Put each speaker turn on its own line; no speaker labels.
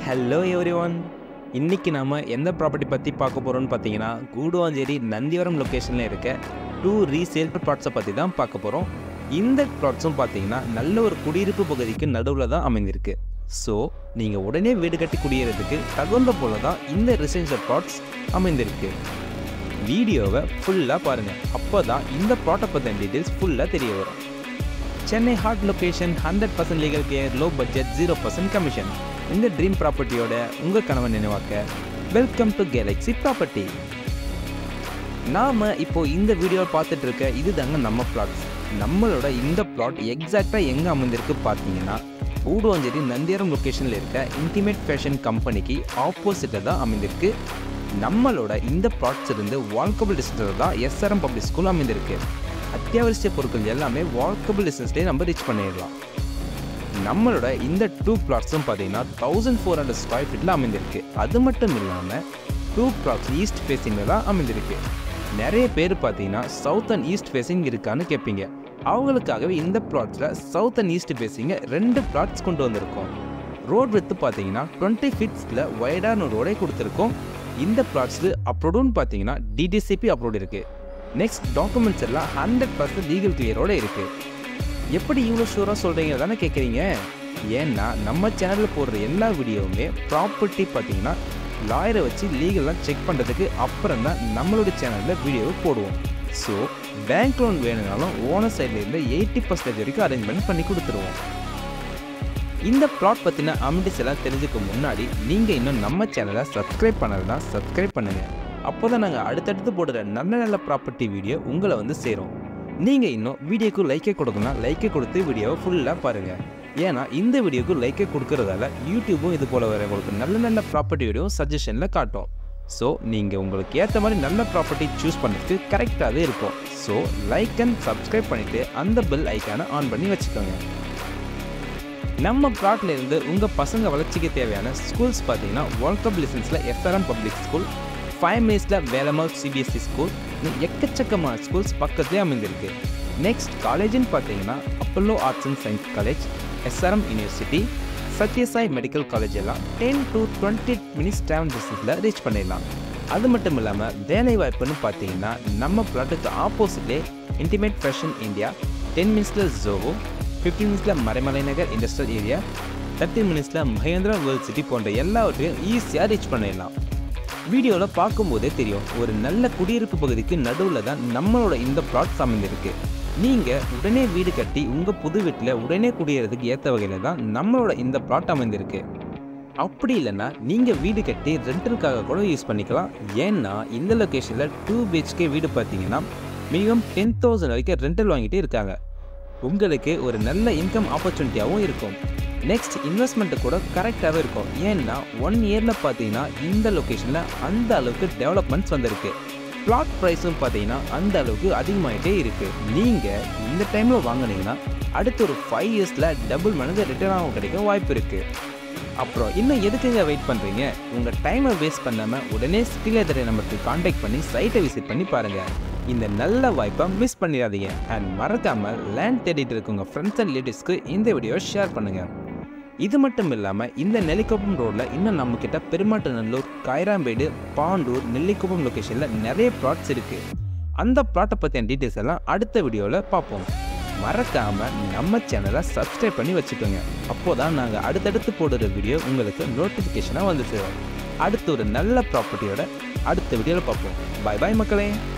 hello every one இன்றைக்கி நாம் எந்த ப்ராப்பர்ட்டி பற்றி பார்க்க போகிறோம்னு பார்த்தீங்கன்னா கூடுவாஞ்சேரி நந்திவரம் லொக்கேஷனில் இருக்க டூ ரீசேல் ப்ளாட்ஸை பற்றி தான் பார்க்க போகிறோம் இந்த ப்ளாட்ஸும் பார்த்தீங்கன்னா நல்ல ஒரு குடியிருப்பு பகுதிக்கு நடுவில் தான் அமைந்திருக்கு ஸோ நீங்கள் உடனே வீடு கட்டி குடியேறதுக்கு தகுந்த போல தான் இந்த ரெசிடென்ஷியல் ப்ளாட்ஸ் அமைந்திருக்கு வீடியோவை ஃபுல்லாக பாருங்கள் அப்போ தான் இந்த ப்ளாட்டை பற்றின டீட்டெயில்ஸ் ஃபுல்லாக தெரிய வரும் Chennai hot location hundred percent legal care low budget zero percent commission இந்த ட்ரீம் ப்ராப்பர்ட்டியோட உங்கள் கனவை நினைவாக்க வெல்கம் டு கேலக்ஸி ப்ராப்பர்ட்டி நாம் இப்போ இந்த வீடியோவில் பார்த்துட்டு இருக்க இது தாங்க நம்ம பிளாட்ஸ் நம்மளோட இந்த பிளாட் எக்ஸாக்டாக எங்கே அமைந்திருக்கு பார்த்தீங்கன்னா ஊடுவாஞ்சேரி நந்தியாரம் லொக்கேஷனில் இருக்க இன்டிமேட் ஃபேஷன் கம்பெனிக்கு ஆப்போசிட்டில் தான் அமைந்திருக்கு நம்மளோட இந்த பிளாட்ஸ் இருந்து வால்கபிள் டிஸ்டன்ஸில் தான் எஸ்ஆர்எம் பப்ளிக் ஸ்கூல் அமைந்திருக்கு அத்தியாவசிய பொருட்கள் எல்லாமே வால்கபிள் டிஸ்டன்ஸ்லேயே நம்ம ரீச் பண்ணிடலாம் நம்மளோட இந்த டூ பிளாட்ஸும் பார்த்தீங்கன்னா தௌசண்ட் ஃபோர் ஹண்ட்ரட் ஸ்கொயர் ஃபீட்டில் அமைந்திருக்கு அது மட்டும் இல்லாமல் டூ பிளாட்ஸ் ஈஸ்ட் ஃபேஸிங்கில் தான் அமைந்திருக்கு நிறைய பேர் பார்த்தீங்கன்னா சவுத் அண்ட் ஈஸ்ட் ஃபேஸிங் இருக்கான்னு கேட்பீங்க அவங்களுக்காகவே இந்த பிளாட்ஸில் சவுத் அண்ட் ஈஸ்ட் ஃபேஸிங்கை ரெண்டு பிளாட்ஸ் கொண்டு வந்திருக்கோம் ரோட் வித்து பார்த்தீங்கன்னா டுவெண்ட்டி ஃபீட்ஸில் வைடான ரோடே கொடுத்துருக்கோம் இந்த பிளாட்ஸில் அப்ரோடுன்னு பார்த்தீங்கன்னா டிடிசிபி அப்ரோட் இருக்குது நெக்ஸ்ட் டாக்குமெண்ட்ஸ் எல்லாம் ஹண்ட்ரட் பர்சன்ட் லீகல் கிளியரோட இருக்குது எப்படி இவ்வளோ ஷூராக சொல்கிறீங்க தானே கேட்குறீங்க ஏன்னா நம்ம சேனலில் போடுற எல்லா வீடியோவுமே ப்ராப்பர்ட்டி பார்த்தீங்கன்னா லாயரை வச்சு லீகலாக செக் பண்ணுறதுக்கு அப்புறம் தான் நம்மளோட சேனலில் வீடியோவை போடுவோம் ஸோ பேங்க் லோன் வேணும்னாலும் ஓனர் சைட்லேருந்து எயிட்டி பர்சன்டேஜ் வரைக்கும் அரேஞ்ச்மெண்ட் பண்ணி கொடுத்துருவோம் இந்த ப்ளாட் பற்றின அமிட்டிஸ் எல்லாம் தெரிஞ்சுக்க முன்னாடி நீங்கள் இன்னும் நம்ம சேனலை சப்ஸ்கிரைப் பண்ணலைன்னா சப்ஸ்கிரைப் பண்ணுங்கள் அப்போ தான் நாங்கள் அடுத்தடுத்து போடுற நல்ல நல்ல ப்ராப்பர்ட்டி வீடியோ உங்களை வந்து சேரும் நீங்கள் இன்னும் வீடியோக்கு லைக்கே கொடுக்கணும் லைக்கே கொடுத்து வீடியோவை ஃபுல்லாக பாருங்கள் ஏன்னா இந்த வீடியோக்கு லைக்கே கொடுக்கறதால யூடியூப்பும் இது போல் வர உங்களுக்கு நல்ல நல்ல ப்ராப்பர்ட்டி வீடியோ சஜஷனில் காட்டும் ஸோ நீங்கள் உங்களுக்கு ஏற்ற மாதிரி நல்ல ப்ராப்பர்ட்டி சூஸ் பண்ணுறதுக்கு கரெக்டாகவே இருக்கும் ஸோ லைக் அண்ட் சப்ஸ்கிரைப் பண்ணிவிட்டு அந்த பெல் ஐக்கானை ஆன் பண்ணி வச்சுக்கோங்க நம்ம ப்ளாட்ல இருந்து உங்கள் பசங்க வளர்ச்சிக்கு தேவையான ஸ்கூல்ஸ் பார்த்தீங்கன்னா வேர்ல்ட் கப் லிசன்ஸில் எஸ்ஆர்எம் பப்ளிக் ஸ்கூல் ஃபைவ் மினிட்ஸில் வேலமல் சிபிஎஸ்சி ஸ்கூல் எக்கச்சக்கமான ஸ்கூல்ஸ் பக்கத்துலேயே அமைந்திருக்கு நெக்ஸ்ட் காலேஜ்னு பார்த்தீங்கன்னா Apollo arts and science college SRM university Sathya Sai medical college எல்லாம் ten to twenty minutes travel டிஸ்டன்ஸில் ரீச் பண்ணிடலாம் அது மட்டும் இல்லாமல் வேலை வாய்ப்புன்னு பார்த்தீங்கன்னா நம்ம ப்ளாட்டுக்கு ஆப்போசிட்லே இன்டிமேட் ஃபேஷன் இந்தியா டென் மினிட்ஸில் ஜோவோ ஃபிஃப்டீன் மினிட்ஸில் Maraimalai Nagar industrial area thirty மினிட்ஸில் மகேந்திரா வேர்ல்ட் சிட்டி போன்ற எல்லாவற்றையும் ஈஸியாக ரீச் பண்ணிடலாம் வீடியோவில் பார்க்கும்போதே தெரியும் ஒரு நல்ல குடியிருப்பு பகுதிக்கு நடுவில் தான் நம்மளோட இந்த ப்ளாட்ஸ் அமைந்திருக்கு நீங்கள் உடனே வீடு கட்டி உங்கள் புது வீட்டில் உடனே குடியேறதுக்கு ஏற்ற வகையில் தான் நம்மளோட இந்த ப்ளாட் அமைந்திருக்கு அப்படி இல்லைன்னா நீங்கள் வீடு கட்டி ரெண்டலுக்காக கூட யூஸ் பண்ணிக்கலாம் ஏன்னா இந்த லொக்கேஷனில் டூ பிஹெச்கே வீடு பார்த்தீங்கன்னா மினிமம் டென் தௌசண்ட் வரைக்கும் ரெண்டல் வாங்கிட்டே இருக்காங்க உங்களுக்கு ஒரு நல்ல இன்கம் ஆப்பர்ச்சுனிட்டியாகவும் இருக்கும் நெக்ஸ்ட் இன்வெஸ்ட்மெண்ட்டு கூட கரெக்டாகவே இருக்கும் ஏன்னா ஒன் இயரில் பார்த்தீங்கன்னா இந்த லொக்கேஷனில் அந்த அளவுக்கு டெவலப்மெண்ட்ஸ் வந்திருக்கு பிளாட் ப்ரைஸும் பார்த்தீங்கன்னா அந்த அளவுக்கு அதிகமாகிட்டே இருக்குது நீங்கள் இந்த டைமில் வாங்கினீங்கன்னா அடுத்த ஒரு ஃபைவ் இயர்ஸில் டபுள் மடங்கு ரிட்டர்ன் ஆகும் கிடைக்க வாய்ப்பு இருக்குது அப்புறம் இன்னும் எதுக்குங்க வெயிட் பண்ணுறீங்க உங்கள் டைமை வேஸ்ட் பண்ணாமல் உடனே ஸ்கில் தர நம்பருக்கு காண்டாக்ட் பண்ணி சைட்டை விசிட் பண்ணி பாருங்கள் இந்த நல்ல வாய்ப்பை மிஸ் பண்ணிடாதீங்க அண்ட் மறக்காமல் லேண்ட் தேடிட்டு இருக்க உங்கள் ஃப்ரெண்ட்ஸ் அண்ட் ரிலேட்டிவ்ஸ்க்கு இந்த வீடியோவை ஷேர் பண்ணுங்கள் இது மட்டும் இல்லாமல் இந்த நெல்லிக்குப்பம் ரோட்டில் இன்னும் நம்மக்கிட்ட பெருமாட்டு நல்லூர் காயராம்பேடு பாண்டூர் நெல்லிக்குப்பம் லொக்கேஷனில் நிறைய ப்ளாட்ஸ் இருக்குது அந்த ப்ளாட்டை பற்றின டீட்டெயில்ஸ் எல்லாம் அடுத்த வீடியோவில் பார்ப்போம் மறக்காமல் நம்ம சேனலை சப்ஸ்கிரைப் பண்ணி வச்சுக்கோங்க அப்போ தான் நாங்கள் அடுத்தடுத்து போடுற வீடியோ உங்களுக்கு நோட்டிஃபிகேஷனாக வந்து சேரும் அடுத்து ஒரு நல்ல ப்ராப்பர்ட்டியோட அடுத்த வீடியோவில் பார்ப்போம் பாய் பாய் மக்களே